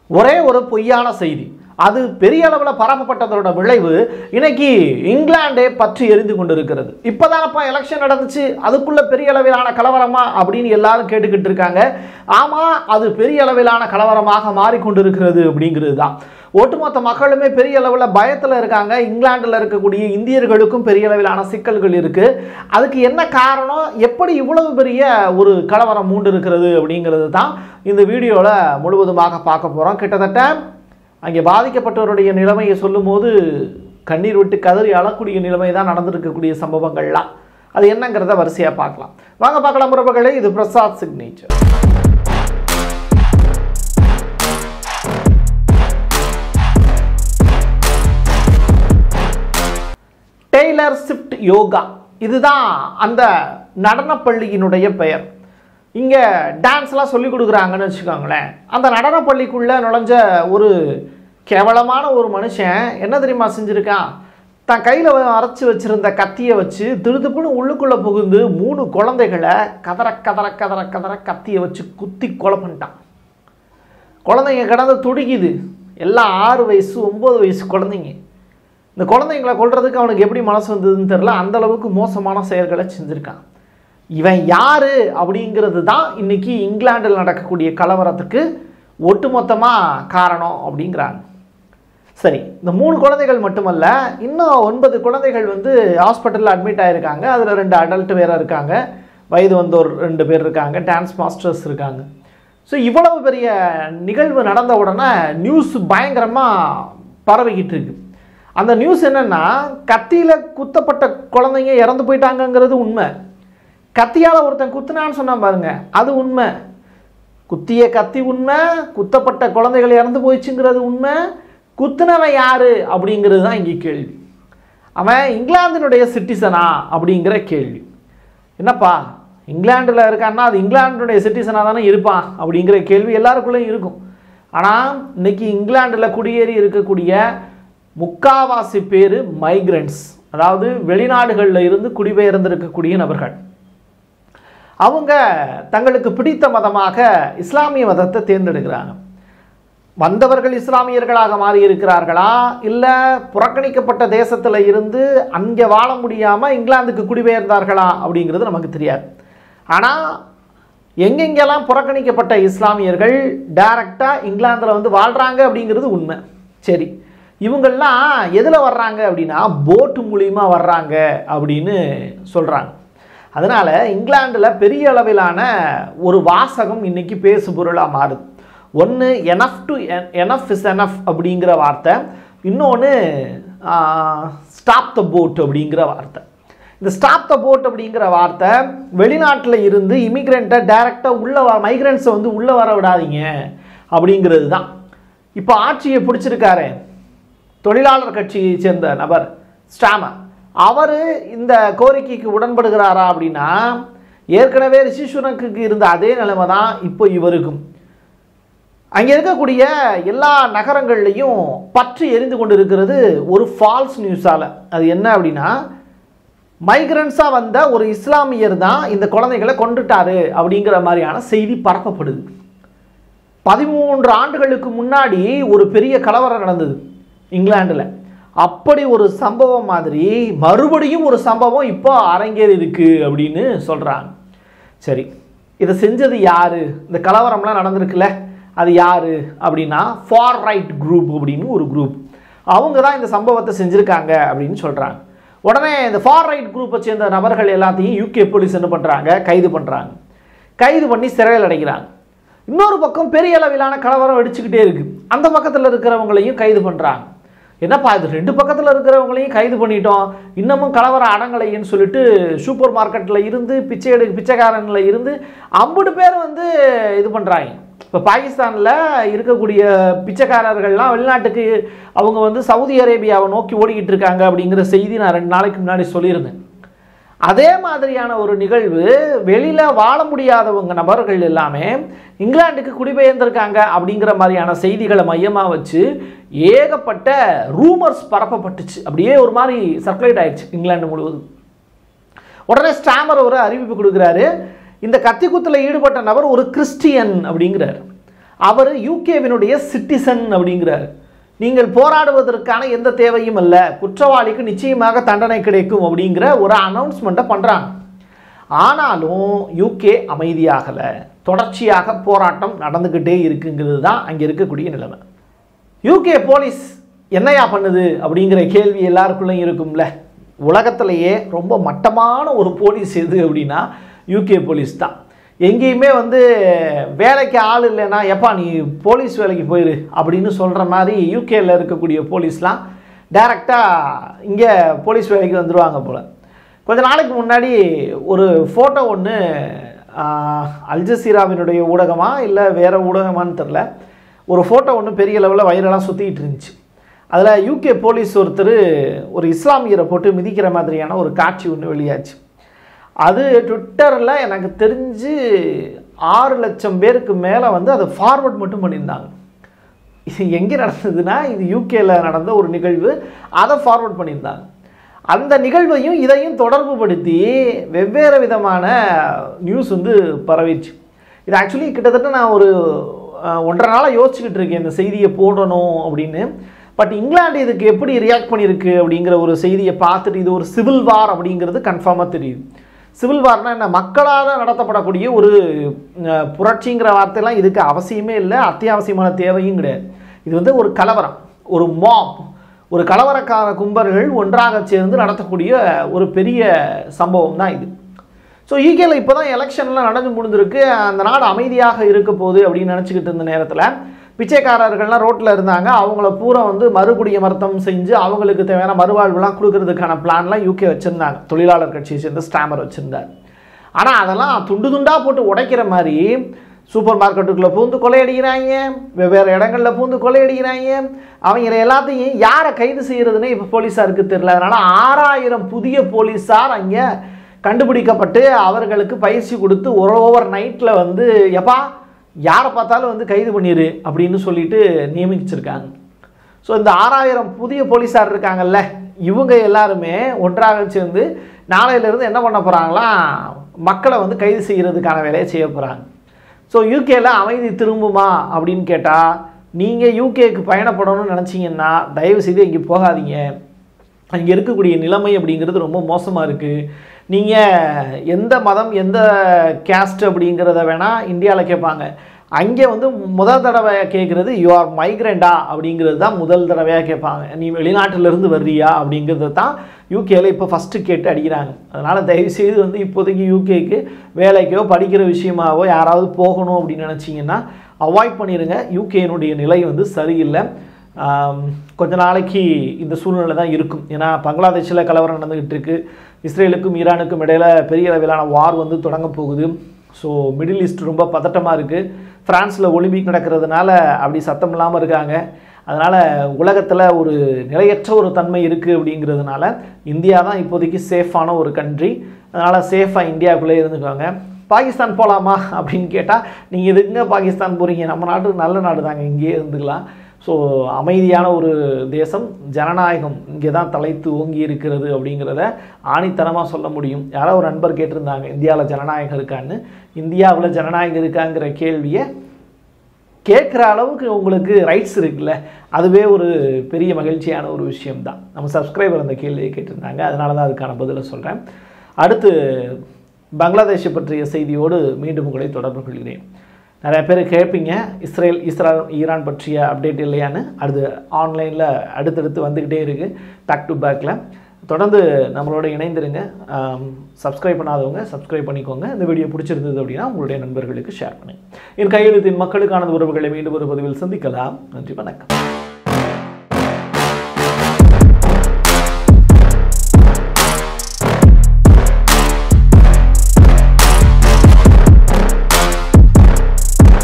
ஒரே ஒரு பொய்யான செய்தி அது பெரிய அளவில் பரப்பப்பட்டதோட விளைவு இன்னைக்கு இங்கிலாண்டே பற்றி எரிந்து கொண்டிருக்கிறது இப்போதானப்பா எலெக்ஷன் நடந்துச்சு அதுக்குள்ள பெரிய அளவிலான கலவரமா அப்படின்னு எல்லாரும் கேட்டுக்கிட்டு இருக்காங்க ஆமாம் அது பெரிய அளவிலான கலவரமாக மாறிக்கொண்டிருக்கிறது அப்படிங்கிறது தான் ஒட்டுமொத்த மக்களுமே பெரிய அளவில் பயத்தில் இருக்காங்க இங்கிலாந்தில் இருக்கக்கூடிய இந்தியர்களுக்கும் பெரிய அளவிலான சிக்கல்கள் இருக்குது அதுக்கு என்ன காரணம் எப்படி இவ்வளவு பெரிய ஒரு கலவரம் மூண்டு இருக்கிறது அப்படிங்கிறது தான் இந்த வீடியோவில் முழுவதுமாக பார்க்க போகிறோம் கிட்டத்தட்ட அங்கே பாதிக்கப்பட்டவருடைய நிலைமையை சொல்லும்போது கண்ணீர் விட்டு கதறி அழக்கூடிய நிலைமை தான் நடந்திருக்கக்கூடிய சம்பவங்கள்லாம் அது என்னங்கிறத வரிசையாக பார்க்கலாம் வாங்க பார்க்கலாம் உறவுகளே இது Prasad signature Taylor Swift yoga இதுதான் அந்த நடனப்பள்ளியினுடைய பெயர் இங்கே டான்ஸ்லாம் சொல்லி கொடுக்குறாங்கன்னு வச்சுக்கோங்களேன் அந்த நடனப்பள்ளிக்குள்ளே நுழைஞ்ச ஒரு கேவலமான ஒரு மனுஷன் என்ன தெரியுமா செஞ்சுருக்கான் தன் கையில் அரைச்சி வச்சிருந்த கத்தியை வச்சு திருதுப்புன்னு உள்ளுக்குள்ளே புகுந்து மூணு குழந்தைகளை கதற கதற கதற கதற கத்தியை வச்சு குத்தி கொலை பண்ணிட்டான் குழந்தைங்க கிடந்து துடிக்குது எல்லாம் ஆறு வயசு ஒம்பது வயசு குழந்தைங்க இந்த குழந்தைங்களை கொல்றதுக்கு அவனுக்கு எப்படி மனசு வந்ததுன்னு தெரில அந்த அளவுக்கு மோசமான செயல்களை செஞ்சுருக்கான் இவன் யாரு அப்படிங்கிறது தான் இன்னைக்கு இங்கிலாந்தில் நடக்கக்கூடிய கலவரத்துக்கு ஒட்டுமொத்தமாக காரணம் அப்படிங்கிறாங்க சரி இந்த மூணு குழந்தைகள் மட்டுமல்ல இன்னும் ஒன்பது குழந்தைகள் வந்து ஹாஸ்பிட்டலில் அட்மிட் ஆகிருக்காங்க அதில் ரெண்டு அடல்ட் வேற இருக்காங்க வயது வந்தோர் ரெண்டு பேர் இருக்காங்க டான்ஸ் மாஸ்டர்ஸ் இருக்காங்க ஸோ இவ்வளவு பெரிய நிகழ்வு நடந்த உடனே நியூஸ் பயங்கரமாக பரவிக்கிட்டு இருக்கு அந்த நியூஸ் என்னன்னா கத்தியில் குத்தப்பட்ட குழந்தைங்க இறந்து போயிட்டாங்கங்கிறது உண்மை கத்தியால் ஒருத்தன் குத்துனான்னு சொன்னான் பாருங்க அது உண்மை குத்திய கத்தி உண்மை குத்தப்பட்ட குழந்தைகள் இறந்து போயிடுச்சுங்கிறது உண்மை குத்துனவன் யாரு அப்படிங்கிறது தான் இங்கே கேள்வி அவன் இங்கிலாந்தினுடைய சிட்டிசனா அப்படிங்கிற கேள்வி என்னப்பா இங்கிலாண்டில் இருக்கான்னா அது இங்கிலாண்டினுடைய சிட்டிசனாக தானே இருப்பான் அப்படிங்கிற கேள்வி எல்லாருக்குள்ளேயும் இருக்கும் ஆனால் இன்னைக்கு இங்கிலாண்டில் குடியேறி இருக்கக்கூடிய முக்காவாசி பேர் மைக்ரண்ட்ஸ் அதாவது வெளிநாடுகளில் இருந்து குடிபெயர்ந்திருக்கக்கூடிய நபர்கள் அவங்க தங்களுக்கு பிடித்த மதமாக இஸ்லாமிய மதத்தை தேர்ந்தெடுக்கிறாங்க வந்தவர்கள் இஸ்லாமியர்களாக மாறி இருக்கிறார்களா இல்லை புறக்கணிக்கப்பட்ட தேசத்தில் இருந்து அங்கே வாழ முடியாமல் இங்கிலாந்துக்கு குடிபெயர்ந்தார்களா அப்படிங்கிறது நமக்கு தெரியாது ஆனால் எங்கெங்கெல்லாம் புறக்கணிக்கப்பட்ட இஸ்லாமியர்கள் டைரக்டாக இங்கிலாந்தில் வந்து வாழ்கிறாங்க அப்படிங்கிறது உண்மை சரி இவங்கெல்லாம் எதில் வர்றாங்க அப்படின்னா போட்டு மூலியமா வர்றாங்க அப்படின்னு சொல்கிறாங்க அதனால் இங்கிலாண்டில் பெரிய அளவிலான ஒரு வாசகம் இன்னைக்கு பேசு பொருளாக மாறுது ஒன்று enough to enough is enough அப்படிங்கிற வார்த்தை இன்னொன்று ஸ்டாப் த போட் அப்படிங்கிற வார்த்தை இந்த ஸ்டாப் த போட் அப்படிங்கிற வார்த்தை வெளிநாட்டில் இருந்து இமிக்ரெண்ட்டை டைரெக்டாக உள்ள வ மைக்ரெண்ட்ஸை வந்து உள்ளே வர விடாதீங்க அப்படிங்கிறது தான் இப்போ ஆட்சியை பிடிச்சிருக்காரு தொழிலாளர் கட்சியை சேர்ந்த நபர் ஸ்டாமர் அவர் இந்த கோரிக்கைக்கு உடன்படுகிறாரா அப்படின்னா ஏற்கனவே ரிஷிசுனக்கு இருந்த அதே நிலைமை தான் இப்போ இவருக்கும் அங்கே இருக்கக்கூடிய எல்லா நகரங்கள்லையும் பற்றி எரிந்து கொண்டு இருக்கிறது ஒரு ஃபால்ஸ் நியூஸால் அது என்ன அப்படின்னா மைக்ரன்ஸாக வந்த ஒரு இஸ்லாமியர் தான் இந்த குழந்தைகளை கொண்டுட்டாரு அப்படிங்கிற மாதிரியான செய்தி பரப்பப்படுது பதிமூன்று ஆண்டுகளுக்கு முன்னாடி ஒரு பெரிய கலவரம் நடந்தது இங்கிலாண்டில் அப்படி ஒரு சம்பவம் மாதிரி மறுபடியும் ஒரு சம்பவம் இப்போ அரங்கேறி இருக்கு அப்படின்னு சொல்கிறாங்க சரி இதை செஞ்சது யாரு இந்த கலவரம்லாம் நடந்திருக்குல்ல அது யாரு அப்படின்னா ஃபார் ரைட் குரூப் அப்படின்னு ஒரு குரூப் அவங்க தான் இந்த சம்பவத்தை செஞ்சுருக்காங்க அப்படின்னு சொல்கிறாங்க உடனே இந்த ஃபார் ரைட் குரூப்பை சேர்ந்த நபர்கள் எல்லாத்தையும் யூகே போலீஸ் என்ன பண்ணுறாங்க கைது பண்ணுறாங்க கைது பண்ணி சிறையில் அடைக்கிறாங்க இன்னொரு பக்கம் பெரிய அளவிலான கலவரம் வெடிச்சுக்கிட்டே இருக்கு அந்த பக்கத்தில் இருக்கிறவங்களையும் கைது பண்ணுறாங்க என்னப்பா இது ரெண்டு பக்கத்தில் இருக்கிறவங்களையும் கைது பண்ணிட்டோம் இன்னமும் கலவரம் அடங்கலைன்னு சொல்லிட்டு சூப்பர் மார்க்கெட்டில் இருந்து பிச்சை எடு பிச்சைக்காரனில் இருந்து ஐம்பது பேர் வந்து இது பண்ணுறாங்க இப்போ பாகிஸ்தானில் இருக்கக்கூடிய பிச்சைக்காரர்கள்லாம் வெளிநாட்டுக்கு அவங்க வந்து சவுதி அரேபியாவை நோக்கி ஓடிக்கிட்டு இருக்காங்க அப்படிங்கிற செய்தி நான் ரெண்டு நாளைக்கு முன்னாடி சொல்லியிருந்தேன் அதே மாதிரியான ஒரு நிகழ்வு வெளியில் வாழ முடியாதவங்க நபர்கள் எல்லாமே இங்கிலாந்துக்கு குடிபெயர்ந்திருக்காங்க அப்படிங்கிற மாதிரியான செய்திகளை மையமாக வச்சு ஏகப்பட்ட ரூமர்ஸ் பரப்பப்பட்டுச்சு அப்படியே ஒரு மாதிரி சர்க்குலேட் ஆயிடுச்சு இங்கிலாந்து முழுவதும் உடனே ஸ்டாமர் ஒரு அறிவிப்பு கொடுக்குறாரு இந்த கத்திக்குத்தில் ஈடுபட்ட நபர் ஒரு கிறிஸ்டியன் அப்படிங்கிறார் அவர் யூகேவினுடைய சிட்டிசன் அப்படிங்கிறார் நீங்கள் போராடுவதற்கான எந்த தேவையும் அல்ல குற்றவாளிக்கு நிச்சயமாக தண்டனை கிடைக்கும் அப்படிங்கிற ஒரு அனௌன்ஸ்மெண்ட்டை பண்ணுறாங்க ஆனாலும் யூகே அமைதியாகலை தொடர்ச்சியாக போராட்டம் நடந்துக்கிட்டே இருக்குங்கிறது தான் அங்கே இருக்கக்கூடிய நிலைமை யூகே போலீஸ் என்னையா பண்ணுது அப்படிங்கிற கேள்வி எல்லாருக்குள்ளேயும் இருக்கும்ல உலகத்திலேயே ரொம்ப மட்டமான ஒரு போலீஸ் எது அப்படின்னா யூகே போலீஸ் தான் எங்கேயுமே வந்து வேலைக்கு ஆள் இல்லைன்னா எப்பா நீ போலீஸ் வேலைக்கு போயிரு அப்படின்னு சொல்கிற மாதிரி யூகேல இருக்கக்கூடிய போலீஸ்லாம் டைரெக்டாக இங்கே போலீஸ் வேலைக்கு வந்துடுவாங்க போல் கொஞ்ச நாளைக்கு முன்னாடி ஒரு ஃபோட்டோ ஒன்று அல்ஜசீராவினுடைய ஊடகமா இல்லை வேறு ஊடகமான்னு தெரில ஒரு ஃபோட்டோ ஒன்று பெரிய லெவலில் வைரலாக சுற்றிக்கிட்டு இருந்துச்சு அதில் யூகே போலீஸ் ஒருத்தர் ஒரு இஸ்லாமியரை போட்டு மிதிக்கிற மாதிரியான ஒரு காட்சி ஒன்று வெளியாச்சு அது ட்விட்டரில் எனக்கு தெரிஞ்சு ஆறு லட்சம் பேருக்கு மேலே வந்து அதை ஃபார்வர்ட் மட்டும் பண்ணியிருந்தாங்க இது எங்கே நடந்ததுன்னா இது யூகேல நடந்த ஒரு நிகழ்வு அதை ஃபார்வர்ட் பண்ணியிருந்தாங்க அந்த நிகழ்வையும் இதையும் தொடர்பு படுத்தி வெவ்வேறு விதமான நியூஸ் வந்து பரவிச்சு இது ஆக்சுவலி கிட்டத்தட்ட நான் ஒரு அஹ், ஒன்றரை நாளாக யோசிச்சுக்கிட்டு இருக்கேன் இந்த செய்தியை போடணும் அப்படின்னு பட் இங்கிலாந்து இதுக்கு எப்படி ரியாக்ட் பண்ணியிருக்கு அப்படிங்கிற ஒரு செய்தியை பார்த்துட்டு இது ஒரு சிவில் வார் அப்படிங்கிறது கன்ஃபார்மாக தெரியுது சிவில் வார்னா என்ன மக்களால் நடத்தப்படக்கூடிய ஒரு அஹ், புரட்சிங்கிற வார்த்தையெல்லாம் இதுக்கு அவசியமே இல்லை அத்தியாவசியமான தேவையும் கிடையாது இது வந்து ஒரு கலவரம் ஒரு மாப் ஒரு கலவரக்கார கும்பர்கள் ஒன்றாக சேர்ந்து நடத்தக்கூடிய ஒரு பெரிய சம்பவம் தான் இது ஸோ ஈகேல இப்போ தான் எலெக்ஷன்லாம் நடந்து முடிஞ்சிருக்கு அந்த நாடு அமைதியாக இருக்க போகுது அப்படின்னு நினச்சிக்கிட்டு இருந்த நேரத்தில் பிச்சைக்காரர்கள்லாம் ரோட்டில் இருந்தாங்க அவங்கள பூரா வந்து மறுகுடியமர்த்தம் செஞ்சு அவங்களுக்கு தேவையான மறுவாழ்வுலாம் கொடுக்கறதுக்கான பிளான்லாம் யூகே வச்சுருந்தாங்க தொழிலாளர் கட்சியை சேர்ந்து ஸ்டாமர் வச்சுருந்தார் ஆனால் அதெல்லாம் துண்டு துண்டாக போட்டு உடைக்கிற மாதிரி சூப்பர் மார்க்கெட்டுக்குள்ளே பூந்து கொள்ளையடிக்கிறாங்க வெவ்வேறு இடங்களில் பூந்து கொள்ளையடிக்கிறாங்க அவங்க எல்லாத்தையும் யாரை கைது செய்யறதுன்னு இப்போ போலீஸாருக்கு தெரியல அதனால் ஆறாயிரம் புதிய போலீஸார் அங்கே கண்டுபிடிக்கப்பட்டு அவர்களுக்கு பயிற்சி கொடுத்து ஒரு ஓவர் நைட்டில் வந்து எப்பா யாரை பார்த்தாலும் வந்து கைது பண்ணிடு அப்படின்னு சொல்லிட்டு நியமிச்சிருக்காங்க ஸோ இந்த ஆறாயிரம் புதிய போலீஸார் இருக்காங்கல்ல இவங்க எல்லாருமே ஒன்றாக சேர்ந்து நாளையிலேருந்து என்ன பண்ண போகிறாங்களாம் மக்களை வந்து கைது செய்கிறதுக்கான வேலையை செய்ய போகிறாங்க ஸோ யூகேல அமைதி திரும்புமா அப்படின்னு கேட்டால் நீங்கள் யூகேக்கு பயணப்படணும்னு நினச்சிங்கன்னா தயவு செய்து இங்கே போகாதீங்க அங்கே இருக்கக்கூடிய நிலைமை அப்படிங்கிறது ரொம்ப மோசமாக இருக்குது நீங்கள் எந்த மதம் எந்த கேஸ்ட் அப்படிங்கிறத வேணால் இந்தியாவில் கேட்பாங்க அங்கே வந்து முதல் தடவை கேட்குறது யூ ஆர் மைக்ரெண்டா அப்படிங்கிறது தான் முதல் தடவையாக கேட்பாங்க நீ வெளிநாட்டிலேருந்து வர்றியா அப்படிங்கிறது தான் யூகேல இப்போ ஃபஸ்ட்டு கேட்டு அடிக்கிறாங்க அதனால் தயவுசெய்து வந்து இப்போதைக்கு யூகேக்கு வேலைக்கோ படிக்கிற விஷயமாவோ யாராவது போகணும் அப்படின்னு நினச்சிங்கன்னா அவாய்ட் பண்ணிடுங்க யூகேனுடைய நிலை வந்து சரியில்லை ஆம், கொஞ்ச நாளைக்கு இந்த சூழ்நிலை தான் இருக்கும் ஏன்னா பங்களாதேஷில் கலவரம் நடந்துகிட்டு இருக்கு இஸ்ரேலுக்கும் ஈரானுக்கும் இடையில பெரிய அளவிலான வார் வந்து தொடங்க போகுது ஸோ மிடில் ஈஸ்ட் ரொம்ப பதட்டமாக இருக்குது ஃப்ரான்ஸில் ஒலிம்பிக் நடக்கிறதுனால அப்படி சத்தம் இல்லாமல் இருக்காங்க அதனால் உலகத்தில் ஒரு நிலையற்ற ஒரு தன்மை இருக்குது அப்படிங்கிறதுனால இந்தியா தான் இப்போதைக்கு சேஃபான ஒரு கண்ட்ரி அதனால் சேஃபாக இந்தியாவுக்குள்ளே இருந்துக்குவாங்க பாகிஸ்தான் போகலாமா அப்படின்னு கேட்டால் நீங்கள் எதுக்குங்க பாகிஸ்தான் போகிறீங்க நம்ம நாட்டு நல்ல நாடு தாங்க இங்கேயே இருந்துக்கலாம் ஸோ அமைதியான ஒரு தேசம் ஜனநாயகம் இங்கே தான் தலைத்து ஓங்கி இருக்கிறது அப்படிங்கிறத ஆணித்தனமாக சொல்ல முடியும் யாரோ ஒரு நண்பர் கேட்டிருந்தாங்க இந்தியாவில் ஜனநாயகம் இருக்கான்னு இந்தியாவில் ஜனநாயகம் இருக்காங்கிற கேள்வியை கேட்குற அளவுக்கு உங்களுக்கு ரைட்ஸ் இருக்குல்ல அதுவே ஒரு பெரிய மகிழ்ச்சியான ஒரு விஷயம்தான் நம்ம சப்ஸ்கிரைபர் அந்த கேள்வியை கேட்டிருந்தாங்க அதனால தான் அதுக்கான பதிலை சொல்கிறேன் அடுத்து பங்களாதேஷை பற்றிய செய்தியோடு மீண்டும் உங்களை தொடர்பு கொள்கிறேன் நிறைய பேர் கேட்பீங்க இஸ்ரேல் இஸ்ரேல் ஈரான் பற்றிய அப்டேட் இல்லையான்னு அடுத்து ஆன்லைனில் அடுத்தடுத்து வந்துக்கிட்டே இருக்குது பேக் டு பேக்கில் தொடர்ந்து நம்மளோட இணைந்திருங்க சப்ஸ்கிரைப் பண்ணாதவங்க சப்ஸ்கிரைப் பண்ணிக்கோங்க இந்த வீடியோ பிடிச்சிருந்தது அப்படின்னா உங்களுடைய நண்பர்களுக்கு ஷேர் பண்ணுங்க என் கையெழுத்தின் மக்களுக்கான உறவுகளை மீண்டும் ஒரு பதிவில் சந்திக்கலாம் நன்றி வணக்கம்